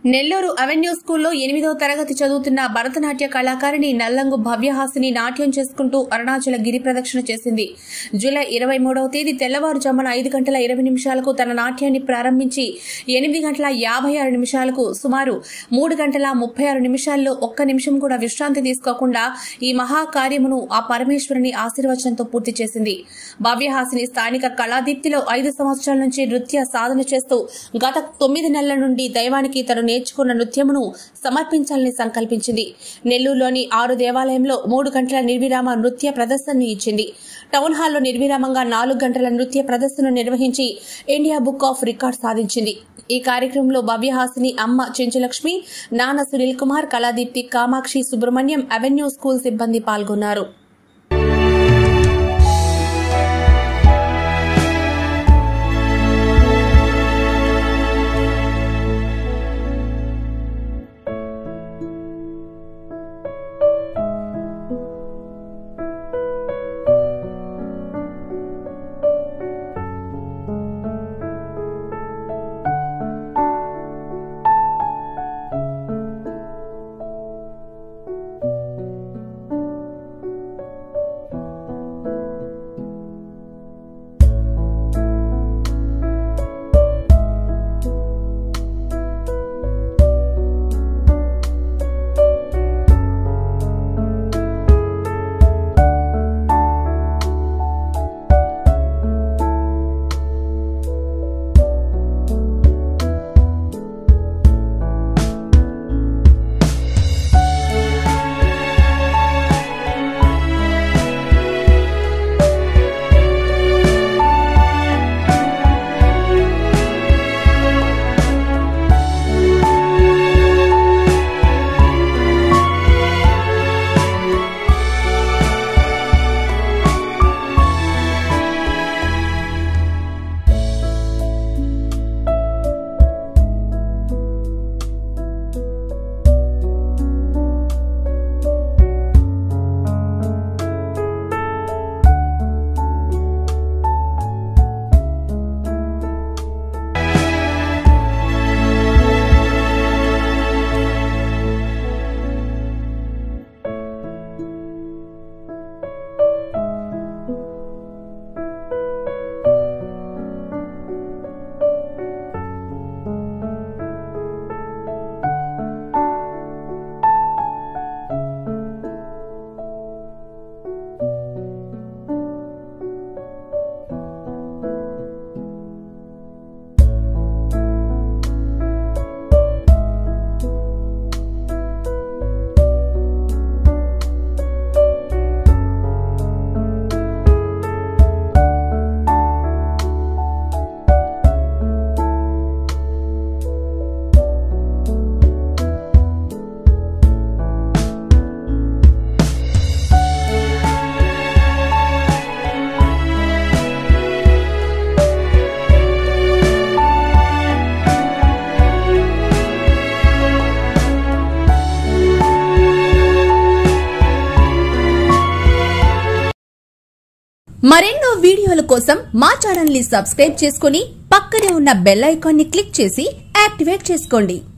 Nellore avenue స్కూల్లో ఎనిమిదో తరగతి చదువుతున్న భరతనాట్య కళాకారిణి నల్లంగు భవ్యహాసిని నాట్యం చేసుకుంటూ అరుణాచల గిరి ప్రదక్షిణ చేసింది జూలై ఇరవై మూడవ తేదీ తెల్లవారుజామున ఐదు గంటల ఇరవై నిమిషాలకు తన నాట్యాన్ని ప్రారంభించి ఎనిమిది గంటల యాభై ఆరు నిమిషాలకు సుమారు మూడు గంటల ముప్పై ఆరు నిమిషాల్లో ఒక్క నిమిషం కూడా విశ్రాంతి తీసుకోకుండా ఈ మహాకార్యమును ఆ పరమేశ్వరుని ఆశీర్వచనంతో పూర్తి చేసింది భవ్యహాసిని స్థానిక కళాదీప్తిలో ఐదు సంవత్సరాల నుంచి నృత్య సాధన చేస్తూ గత తొమ్మిది నెలల నుండి దైవానికి తను నేర్చుకున్న నృత్యమును సమర్పించాలని సంకల్పించింది నెల్లూరులోని ఆరు దేవాలయంలో మూడు గంటల నిర్విరామ నృత్య ప్రదర్శనను ఇచ్చింది టౌన్ హాల్లో నిర్విరామంగా నాలుగు గంటల నృత్య ప్రదర్శన నిర్వహించి ఇండియా బుక్ ఆఫ్ రికార్డ్ సాధించింది ఈ కార్యక్రమంలో భవ్యహాసిని అమ్మ చెంచులక్ష్మి నాన్న సునీల్ కుమార్ కళాదీప్తి కామాక్షి సుబ్రహ్మణ్యం అవెన్యూ స్కూల్ సిబ్బంది పాల్గొన్నారు మరెన్నో వీడియోల కోసం మా ఛానల్ ని సబ్స్క్రైబ్ చేసుకుని పక్కనే ఉన్న బెల్ ఐకాన్ ని క్లిక్ చేసి యాక్టివేట్ చేసుకోండి